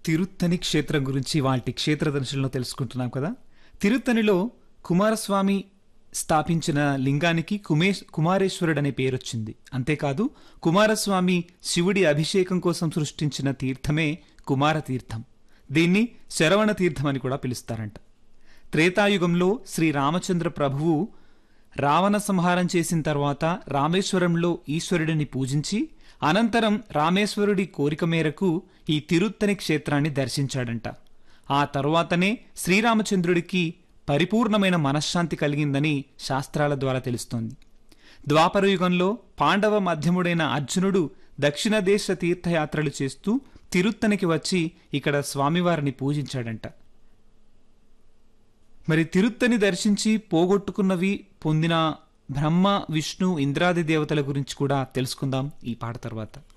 తిరుత్తని క్షేత్రం గురించి వాటి క్షేత్ర దర్శనంలో తెలుసుకుంటున్నాం కదా తిరుత్తనిలో కుమారస్వామి స్థాపించిన లింగానికి కుమేష్ కుమారేశ్వరుడు అనే పేరొచ్చింది అంతేకాదు కుమారస్వామి శివుడి అభిషేకం కోసం సృష్టించిన తీర్థమే కుమార తీర్థం దీన్ని శరవణ తీర్థం అని కూడా పిలుస్తారంట త్రేతాయుగంలో శ్రీ రామచంద్ర ప్రభువు రావణ సంహారం చేసిన తర్వాత రామేశ్వరంలో ఈశ్వరుడిని పూజించి అనంతరం రామేశ్వరుడి కోరిక మేరకు ఈ తిరుత్తని క్షేత్రాన్ని దర్శించాడంట ఆ తరువాతనే శ్రీరామచంద్రుడికి పరిపూర్ణమైన మనశ్శాంతి కలిగిందని శాస్త్రాల ద్వారా తెలుస్తోంది ద్వాపర యుగంలో పాండవ మధ్యముడైన అర్జునుడు దక్షిణ దేశ తీర్థయాత్రలు చేస్తూ తిరుత్తనికి వచ్చి ఇక్కడ స్వామివారిని పూజించాడంట మరి తిరుత్తని దర్శించి పోగొట్టుకున్నవి పొందిన బ్రహ్మ విష్ణు ఇంద్రాది దేవతల గురించి కూడా తెలుసుకుందాం ఈ పాట తర్వాత